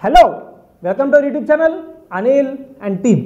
hello welcome to YouTube channel Anil and team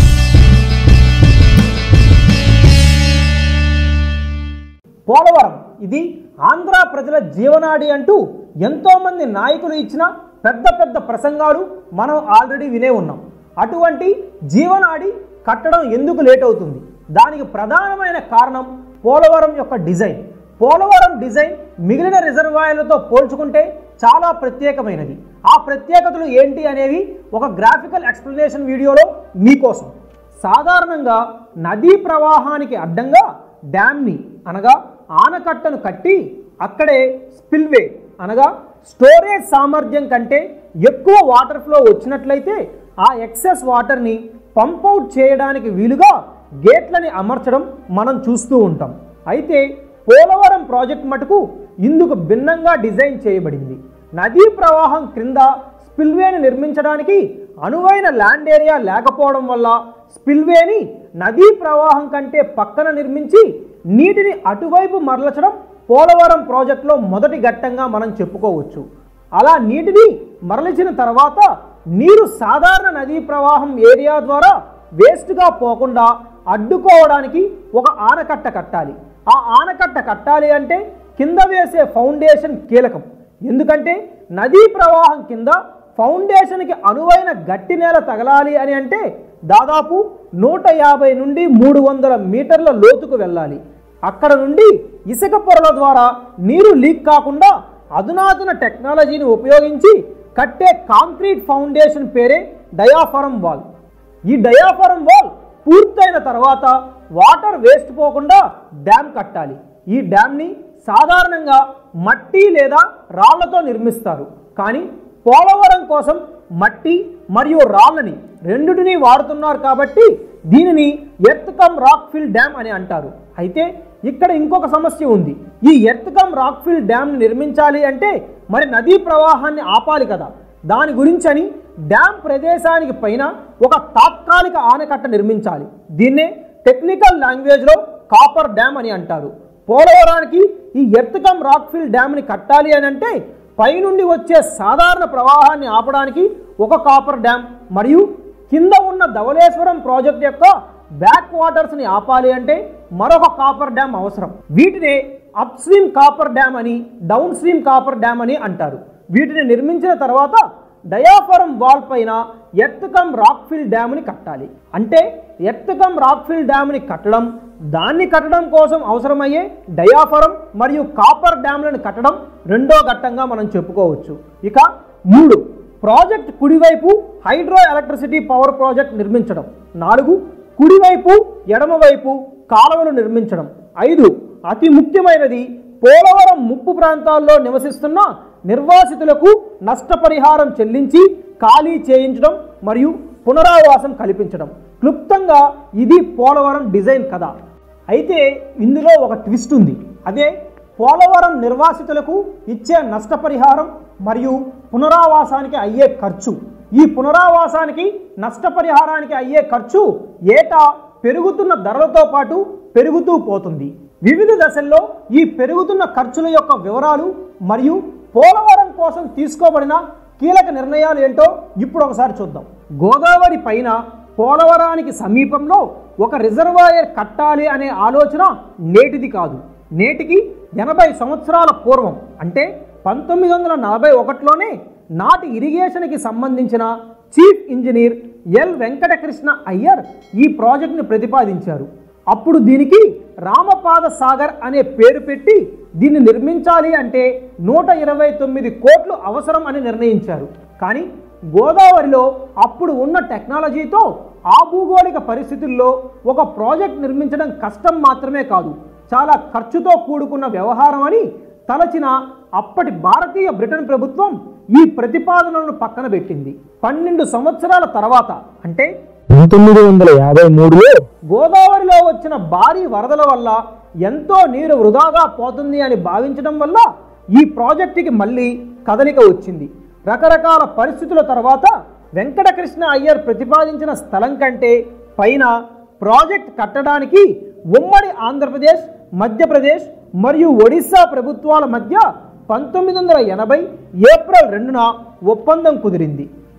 Polavaram ఇది ఆంధ్ర ప్రజల జీవనాడి అంటూ ఎంతోమంది నాయకులు ఇచ్చిన పెద్ద పెద్ద ప్రసంగాలు మనం ఆల్రెడీ వినే ఉన్నాం అటువంటి జీవనాడి కట్టడం ఎందుకు లేట్ అవుతుంది దానికి ప్రధానమైన కారణం పోలవరం యొక్క డిజైన్ పోలవరం డిజైన్ మిగిలిన రిజర్వాయర్లతో పోల్చుకుంటే చాలా ప్రత్యేకమైనది ఆ ప్రత్యేకతలు ఏంటి అనేవి ఒక గ్రాఫికల్ ఎక్స్ప్లెనేషన్ వీడియోలో మీకోసం సాధారణంగా నదీ ప్రవాహానికి అడ్డంగా డ్యామ్ని అనగా ఆనకట్టను కట్టి అక్కడే స్పిల్వే అనగా స్టోరేజ్ సామర్థ్యం కంటే ఎక్కువ వాటర్ ఫ్లో వచ్చినట్లయితే ఆ ఎక్సెస్ వాటర్ని పంప్ అవుట్ చేయడానికి వీలుగా గేట్లని అమర్చడం మనం చూస్తూ ఉంటాం అయితే పోలవరం ప్రాజెక్ట్ మటుకు ఇందుకు భిన్నంగా డిజైన్ చేయబడింది నదీ ప్రవాహం క్రింద స్పిల్వేని నిర్మించడానికి అనువైన ల్యాండ్ ఏరియా లేకపోవడం వల్ల స్పిల్వేని నదీ ప్రవాహం కంటే పక్కన నిర్మించి నీటిని అటువైపు మరల్చడం పోలవరం ప్రాజెక్టులో మొదటి ఘట్టంగా మనం చెప్పుకోవచ్చు అలా నీటిని మరలిచిన తర్వాత నీరు సాధారణ నదీ ప్రవాహం ఏరియా ద్వారా వేస్ట్గా పోకుండా అడ్డుకోవడానికి ఒక ఆనకట్ట కట్టాలి ఆ ఆనకట్ట కట్టాలి అంటే కింద వేసే ఫౌండేషన్ కీలకం ఎందుకంటే నదీ ప్రవాహం కింద ఫౌండేషన్కి అనువైన గట్టి నేల తగలాలి అని అంటే దాదాపు నూట యాభై నుండి మూడు వందల మీటర్ల లోతుకు వెళ్ళాలి అక్కడ నుండి ఇసుక పొరల ద్వారా నీరు లీక్ కాకుండా అధునాతన టెక్నాలజీని ఉపయోగించి కట్టే కాంక్రీట్ ఫౌండేషన్ పేరే డయాఫరం వాల్ ఈ డయాఫరం వాల్ పూర్తయిన తర్వాత వాటర్ వేస్ట్ పోకుండా డ్యామ్ కట్టాలి ఈ డ్యామ్ని సాధారణంగా మట్టి లేదా రాళ్లతో నిర్మిస్తారు కానీ పోలవరం కోసం మట్టి మరియు రాళ్ళని రెండుటిని వాడుతున్నారు కాబట్టి దీనిని earth cum rock fill dam అని అంటారు అయితే ఇక్కడ ఇంకొక సమస్య ఉంది ఈ earth cum rock fill dam నిర్మించాలి అంటే మరి నదీ ప్రవాహాన్ని ఆపాలి కదా దాని గురించని డ్యామ్ ప్రదేశానికి పైన ఒక తాత్కాలిక ఆనకట్ట నిర్మించాలి దీన్నే టెక్నికల్ లాంగ్వేజ్లో కాపర్ డ్యామ్ అని అంటారు పోలవరానికి ఈ ఎర్తకం రాక్ఫిల్ డ్యామ్ని కట్టాలి అని అంటే పైనుండి వచ్చే సాధారణ ప్రవాహాన్ని ఆపడానికి ఒక కాపర్ డ్యామ్ మరియు కింద ఉన్న ధవళేశ్వరం ప్రాజెక్ట్ యొక్క బ్యాక్ వాటర్స్ని ఆపాలి అంటే మరొక కాపర్ డ్యామ్ అవసరం వీటినే అప్ స్ట్రీమ్ కాపర్ డ్యామ్ అని డౌన్ స్ట్రీమ్ కాపర్ డ్యామ్ అని అంటారు వీటిని నిర్మించిన తర్వాత డయాఫరం వాల్ పైన ఎర్తకం రాక్ఫిల్ డ్యామ్ని కట్టాలి అంటే ఎర్తకం రాక్ఫిల్ డ్యామ్ని కట్టడం దాన్ని కట్టడం కోసం అవసరమయ్యే డయాఫరం మరియు కాపర్ డ్యామ్లను కట్టడం రెండో ఘట్టంగా మనం చెప్పుకోవచ్చు ఇక మూడు ప్రాజెక్ట్ కుడివైపు హైడ్రో ఎలక్ట్రిసిటీ పవర్ ప్రాజెక్ట్ నిర్మించడం నాలుగు కుడివైపు ఎడమవైపు కాలువలు నిర్మించడం ఐదు అతి ముఖ్యమైనది పోలవరం ముప్పు ప్రాంతాల్లో నివసిస్తున్న నిర్వాసితులకు నష్టపరిహారం చెల్లించి ఖాళీ చేయించడం మరియు పునరావాసం కల్పించడం క్లుప్తంగా ఇది పోలవరం డిజైన్ కథ అయితే ఇందులో ఒక ట్విస్ట్ ఉంది అదే పోలవరం నిర్వాసితులకు ఇచ్చే నష్టపరిహారం మరియు పునరావాసానికి అయ్యే ఖర్చు ఈ పునరావాసానికి నష్టపరిహారానికి అయ్యే ఖర్చు ఏటా పెరుగుతున్న ధరలతో పాటు పెరుగుతూ పోతుంది వివిధ దశల్లో ఈ పెరుగుతున్న ఖర్చుల యొక్క వివరాలు మరియు పోలవరం కోసం తీసుకోబడిన కీలక నిర్ణయాలు ఏంటో ఇప్పుడు ఒకసారి చూద్దాం గోదావరి పైన పోలవరానికి సమీపంలో ఒక రిజర్వాయర్ కట్టాలి అనే ఆలోచన నేటిది కాదు నేటికి ఎనభై సంవత్సరాల పూర్వం అంటే పంతొమ్మిది వందల నలభై ఒకటిలోనే నాటి ఇరిగేషన్కి సంబంధించిన chief engineer L Venkatakrishna Iyer ఈ ప్రాజెక్ట్ని ప్రతిపాదించారు అప్పుడు దీనికి రామపాద సాగర్ అనే పేరు పెట్టి దీన్ని నిర్మించాలి అంటే నూట ఇరవై తొమ్మిది కోట్లు అవసరం అని నిర్ణయించారు కానీ గోదావరిలో అప్పుడు ఉన్న టెక్నాలజీతో ఆ భూగోళిక పరిస్థితుల్లో ఒక ప్రాజెక్ట్ నిర్మించడం కష్టం మాత్రమే కాదు చాలా ఖర్చుతో కూడుకున్న వ్యవహారం అని తలచిన అప్పటి భారతీయ బ్రిటన్ ప్రభుత్వం ఈ ప్రతిపాదనలను పక్కన పెట్టింది పన్నెండు సంవత్సరాల తర్వాత అంటే పంతొమ్మిది వందల యాభై మూడులో గోదావరిలో వచ్చిన భారీ వరదల వల్ల ఎంతో నీరు వృధాగా పోతుంది అని భావించడం వల్ల ఈ ప్రాజెక్టుకి మళ్ళీ కదలిక వచ్చింది రకరకాల పరిస్థితుల తర్వాత వెంకటకృష్ణ అయ్యర్ ప్రతిపాదించిన స్థలం కంటే పైన ప్రాజెక్ట్ కట్టడానికి ఉమ్మడి ఆంధ్రప్రదేశ్ మధ్యప్రదేశ్ మరియు ఒడిశా ప్రభుత్వాల మధ్య పంతొమ్మిది వందల ఎనభై ఏప్రిల్ రెండున ఒప్పందం కుదిరింది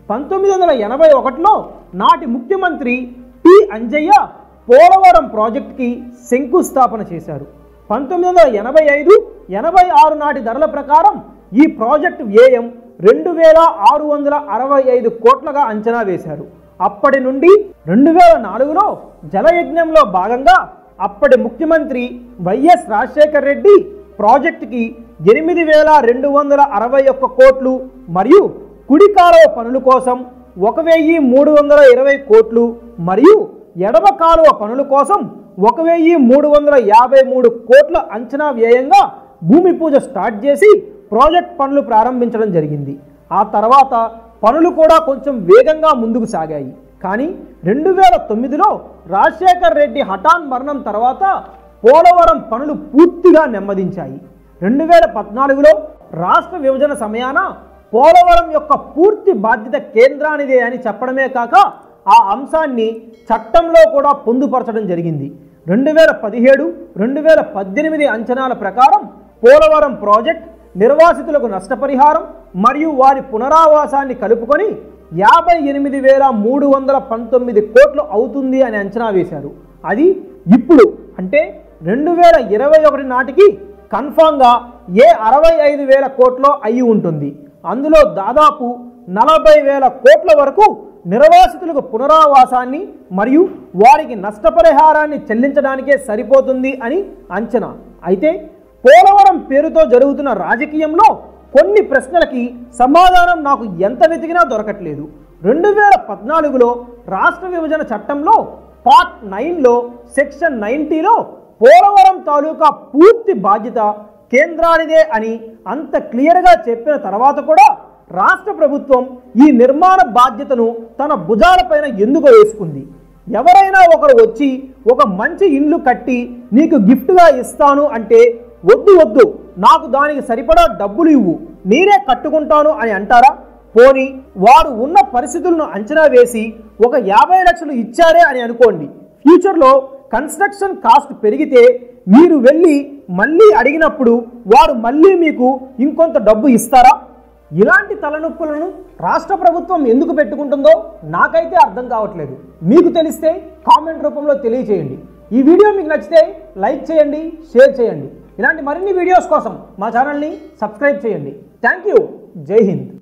పంతొమ్మిది వందల ఎనభై ఒకటిలో నాటి ముఖ్యమంత్రి టి అంజయ్య పోలవరం ప్రాజెక్టుకి శంకుస్థాపన చేశారు పంతొమ్మిది వందల ఎనభై ఐదు ఎనభై ఆరు నాటి ధరల ప్రకారం ఈ ప్రాజెక్టు వ్యయం రెండు వేల ఆరు వందల అరవై ఐదు కోట్లగా అంచనా వేశారు అప్పటి నుండి రెండు వేల నాలుగులో జలయజ్ఞంలో భాగంగా అప్పటి ముఖ్యమంత్రి వైఎస్ రాజశేఖర్ రెడ్డి ప్రాజెక్టుకి ఎనిమిది వేల రెండు వందల అరవై ఒక్క కోట్లు మరియు కుడి కాలువ పనుల కోసం ఒక వెయ్యి మూడు వందల ఇరవై కోట్లు మరియు ఎడమ కాలువ పనుల కోసం ఒక వెయ్యి మూడు వందల యాభై మూడు కోట్ల అంచనా వ్యయంగా భూమి పూజ స్టార్ట్ చేసి ప్రాజెక్ట్ పనులు ప్రారంభించడం జరిగింది ఆ తర్వాత పనులు కూడా కొంచెం వేగంగా ముందుకు సాగాయి కానీ రెండు వేల తొమ్మిదిలో రాజశేఖర్ రెడ్డి హఠాన్ మరణం తర్వాత పోలవరం పనులు పూర్తిగా నెమ్మదించాయి రెండు వేల పద్నాలుగులో రాష్ట్ర విభజన సమయాన పోలవరం యొక్క పూర్తి బాధ్యత కేంద్రానిదే అని చెప్పడమే కాక ఆ అంశాన్ని చట్టంలో కూడా పొందుపరచడం జరిగింది రెండు వేల పదిహేడు రెండు వేల పద్దెనిమిది అంచనాల ప్రకారం పోలవరం ప్రాజెక్ట్ నిర్వాసితులకు నష్టపరిహారం మరియు వారి పునరావాసాన్ని కలుపుకొని యాభై ఎనిమిది వేల మూడు వందల పంతొమ్మిది కోట్లు అవుతుంది అని అంచనా వేశారు అది ఇప్పుడు అంటే రెండు వేల ఇరవై ఒకటి నాటికి కన్ఫామ్గా ఏ అరవై ఐదు వేల కోట్లో అయి ఉంటుంది అందులో దాదాపు నలభై వేల కోట్ల వరకు నిర్వాసితులకు పునరావాసాన్ని మరియు వారికి నష్టపరిహారాన్ని చెల్లించడానికే సరిపోతుంది అని అంచనా అయితే పోలవరం పేరుతో జరుగుతున్న రాజకీయంలో కొన్ని ప్రశ్నలకి సమాధానం నాకు ఎంత వెతికినా దొరకట్లేదు రెండు వేల పద్నాలుగులో రాష్ట్ర విభజన చట్టంలో పార్ట్ నైన్లో సెక్షన్ నైంటీలో పోలవరం తాలూకా పూర్తి బాధ్యత కేంద్రానిదే అని అంత క్లియర్గా చెప్పిన తర్వాత కూడా రాష్ట్ర ప్రభుత్వం ఈ నిర్మాణ బాధ్యతను తన భుజాలపైన ఎందుకు వేసుకుంది ఎవరైనా ఒకరు వచ్చి ఒక మంచి ఇల్లు కట్టి నీకు గిఫ్ట్గా ఇస్తాను అంటే వద్దు వద్దు నాకు దానికి సరిపడా డబ్బులు ఇవ్వు నేనే కట్టుకుంటాను అని అంటారా పోని వారు ఉన్న పరిస్థితులను అంచనా వేసి ఒక యాభై లక్షలు ఇచ్చారే అని అనుకోండి ఫ్యూచర్లో కన్స్ట్రక్షన్ కాస్ట్ పెరిగితే మీరు వెళ్ళి మళ్ళీ అడిగినప్పుడు వారు మళ్ళీ మీకు ఇంకొంత డబ్బు ఇస్తారా ఇలాంటి తలనొప్పులను రాష్ట్ర ప్రభుత్వం ఎందుకు పెట్టుకుంటుందో నాకైతే అర్థం కావట్లేదు మీకు తెలిస్తే కామెంట్ రూపంలో తెలియచేయండి ఈ వీడియో మీకు నచ్చితే లైక్ చేయండి షేర్ చేయండి ఇలాంటి మరిన్ని వీడియోస్ కోసం మా ఛానల్ని సబ్స్క్రైబ్ చేయండి థ్యాంక్ యూ జై హింద్